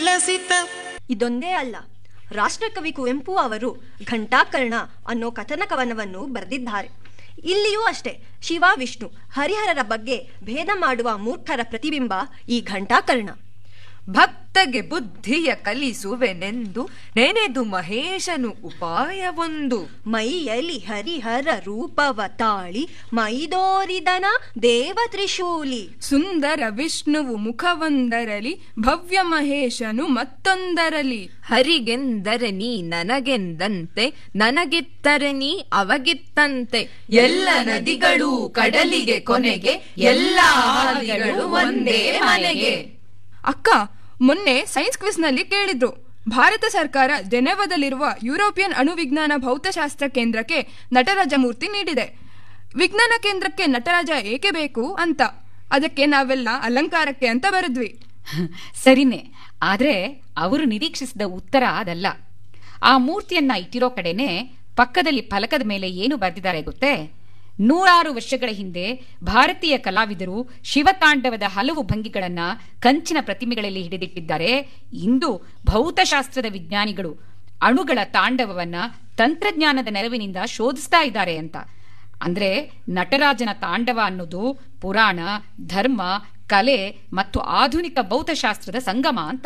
ವಿಲಸಿತ ಇದೊಂದೇ ಅಲ್ಲ ರಾಷ್ಟ್ರಕವಿ ಕುವೆಂಪು ಅವರು ಘಂಟಾಕರ್ಣ ಅನ್ನೋ ಕಥನ ಕವನವನ್ನು ಬರೆದಿದ್ದಾರೆ ಇಲ್ಲಿಯೂ ಅಷ್ಟೇ ಶಿವ ವಿಷ್ಣು ಹರಿಹರರ ಬಗ್ಗೆ ಭೇದ ಮಾಡುವ ಮೂರ್ಖರ ಪ್ರತಿಬಿಂಬ ಈ ಘಂಟಾಕರ್ಣ ಭಕ್ತಗೆ ಬುದ್ಧಿಯ ಕಲಿಸುವೆನೆಂದು ನೆನೆದು ಮಹೇಶನು ಉಪಾಯವೊಂದು ಮೈಯಲ್ಲಿ ಹರಿಹರ ರೂಪವ ತಾಳಿ ಮೈದೋರಿದನ ದೇವ ತ್ರಿಶೂಲಿ ಸುಂದರ ವಿಷ್ಣುವು ಮುಖವೊಂದರಲಿ ಭವ್ಯ ಮಹೇಶನು ಮತ್ತೊಂದರಲಿ ಹರಿಗೆಂದರೆ ನೀ ನನಗೆಂದಂತೆ ನನಗಿತ್ತರೆ ನೀ ಅವಗಿತ್ತಂತೆ ಎಲ್ಲ ನದಿಗಳು ಕಡಲಿಗೆ ಕೊನೆಗೆ ಎಲ್ಲ ಹಾದಿಗಳು ಒಂದೇ ಮನೆಗೆ ಅಕ್ಕ ಮೊನ್ನೆ ಸೈನ್ಸ್ ಕ್ವಿಸ್ನಲ್ಲಿ ಕೇಳಿದ್ರು ಭಾರತ ಸರ್ಕಾರ ಜೆನೆವಾದಲ್ಲಿರುವ ಯುರೋಪಿಯನ್ ಅಣುವಿಜ್ಞಾನ ಭೌತಶಾಸ್ತ್ರ ಕೇಂದ್ರಕ್ಕೆ ನಟರಾಜ ಮೂರ್ತಿ ನೀಡಿದೆ ವಿಜ್ಞಾನ ಕೇಂದ್ರಕ್ಕೆ ನಟರಾಜ ಏಕೆ ಬೇಕು ಅಂತ ಅದಕ್ಕೆ ನಾವೆಲ್ಲ ಅಲಂಕಾರಕ್ಕೆ ಅಂತ ಬರೆದ್ವಿ ಸರಿನೇ ಆದ್ರೆ ಅವರು ನಿರೀಕ್ಷಿಸಿದ ಉತ್ತರ ಅದಲ್ಲ ಆ ಮೂರ್ತಿಯನ್ನ ಇಟ್ಟಿರೋ ಕಡೆನೆ ಪಕ್ಕದಲ್ಲಿ ಫಲಕದ ಮೇಲೆ ಏನು ಬರೆದಿದ್ದಾರೆ ಗೊತ್ತೇ ನೂರಾರು ವರ್ಷಗಳ ಹಿಂದೆ ಭಾರತೀಯ ಕಲಾವಿದರು ಶಿವತಾಂಡವದ ಹಲವು ಭಂಗಿಗಳನ್ನ ಕಂಚಿನ ಪ್ರತಿಮೆಗಳಲ್ಲಿ ಹಿಡಿದಿಟ್ಟಿದ್ದಾರೆ ಇಂದು ಭೌತಶಾಸ್ತ್ರದ ವಿಜ್ಞಾನಿಗಳು ಅಣುಗಳ ತಾಂಡವವನ್ನ ತಂತ್ರಜ್ಞಾನದ ನೆರವಿನಿಂದ ಶೋಧಿಸ್ತಾ ಇದ್ದಾರೆ ಅಂತ ಅಂದ್ರೆ ನಟರಾಜನ ತಾಂಡವ ಅನ್ನೋದು ಪುರಾಣ ಧರ್ಮ ಕಲೆ ಮತ್ತು ಆಧುನಿಕ ಭೌತಶಾಸ್ತ್ರದ ಸಂಗಮ ಅಂತ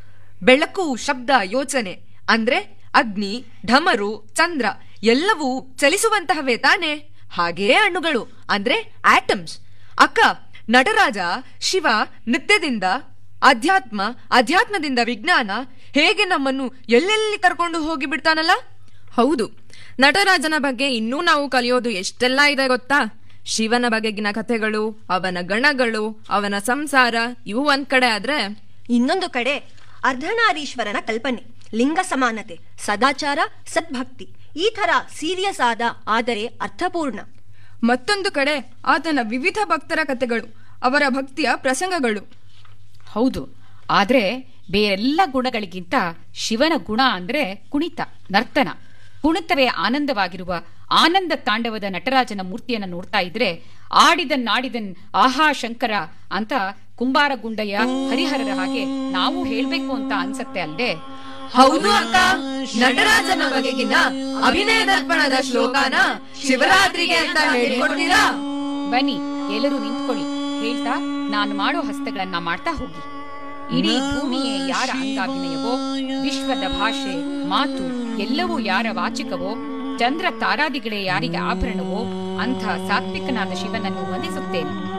ಬೆಳಕು ಶಬ್ದ ಯೋಚನೆ ಅಂದ್ರೆ ಅಗ್ನಿ ಢಮರು ಚಂದ್ರ ಎಲ್ಲವೂ ಚಲಿಸುವಂತಹವೇ ತಾನೆ ಹಾಗೆಯೇ ಹಣ್ಣುಗಳು ಅಂದ್ರೆ ಆಟಮ್ಸ್ ಅಕ್ಕ ನಟರಾಜ ಶಿವ ನಿತ್ಯದಿಂದ ಅಧ್ಯಾತ್ಮ ಅಧ್ಯಾತ್ಮದಿಂದ ವಿಜ್ಞಾನ ಹೇಗೆ ನಮ್ಮನ್ನು ಎಲ್ಲೆಲ್ಲಿ ಕರ್ಕೊಂಡು ಹೋಗಿ ಬಿಡ್ತಾನಲ್ಲ ಹೌದು ನಟರಾಜನ ಬಗ್ಗೆ ಇನ್ನೂ ನಾವು ಕಲಿಯೋದು ಎಷ್ಟೆಲ್ಲ ಇದೆ ಗೊತ್ತಾ ಶಿವನ ಬಗೆಗಿನ ಕಥೆಗಳು ಅವನ ಗಣಗಳು ಅವನ ಸಂಸಾರ ಇವು ಒಂದ್ ಕಡೆ ಆದ್ರೆ ಇನ್ನೊಂದು ಕಡೆ ಅರ್ಧನಾರೀಶ್ವರನ ಕಲ್ಪನೆ ಲಿಂಗ ಸಮಾನತೆ ಸದಾಚಾರ ಸದ್ಭಕ್ತಿ ಈ ಥರ ಸೀರಿಯಸ್ ಆದ ಆದರೆ ಅರ್ಥಪೂರ್ಣ ಮತ್ತೊಂದು ಕಡೆ ಆತನ ವಿವಿಧ ಭಕ್ತರ ಕಥೆಗಳು ಅವರ ಭಕ್ತಿಯ ಪ್ರಸಂಗಗಳು ಹೌದು ಆದ್ರೆ ಬೇರೆಲ್ಲ ಗುಣಗಳಿಗಿಂತ ಶಿವನ ಗುಣ ಅಂದ್ರೆ ಕುಣಿತ ನರ್ತನ ಕುಣಿತವೇ ಆನಂದವಾಗಿರುವ ಆನಂದ ತಾಂಡವದ ನಟರಾಜನ ಮೂರ್ತಿಯನ್ನ ನೋಡ್ತಾ ಇದ್ರೆ ಆಡಿದನ್ ನಾಡಿದನ್ ಆಹಾ ಶಂಕರ ಅಂತ ಕುಂಬಾರ ಗುಂಡಯ್ಯ ಹರಿಹರರ ಹಾಗೆ ನಾವು ಹೇಳ್ಬೇಕು ಅಂತ ಅನ್ಸತ್ತೆ ಅಲ್ದೆ ಹೌದು ಅಕ್ಕ ನಟರಾಜನ ಬಗೆಗಿನ ಅಭಿನಯ ದರ್ಪಣದ ಶ್ಲೋಕನ ಶಿವರಾತ್ರಿಗೆ ಅಂತ ಹೇಳ್ಕೊಡ್ತೀರಾ ಬನ್ನಿ ಎಲ್ಲರೂ ನಿಂತ್ಕೊಳ್ಳಿ ಹೇಳ್ತಾ ನಾನು ಮಾಡೋ ಹಸ್ತಗಳನ್ನ ಮಾಡ್ತಾ ಹೋಗಿ ಇಡೀ ಭೂಮಿಯೇ ಯಾರ ಅಂಗಾಭಿನಯವೋ ವಿಶ್ವದ ಭಾಷೆ ಮಾತು ಎಲ್ಲವೂ ಯಾರ ವಾಚಿಕವೋ ಚಂದ್ರ ತಾರಾದಿಗಳೇ ಯಾರಿಗೆ ಆಭರಣವೋ ಅಂಥ ಸಾತ್ವಿಕನಾದ ಶಿವನನ್ನು ವಂದಿಸುತ್ತೇನೆ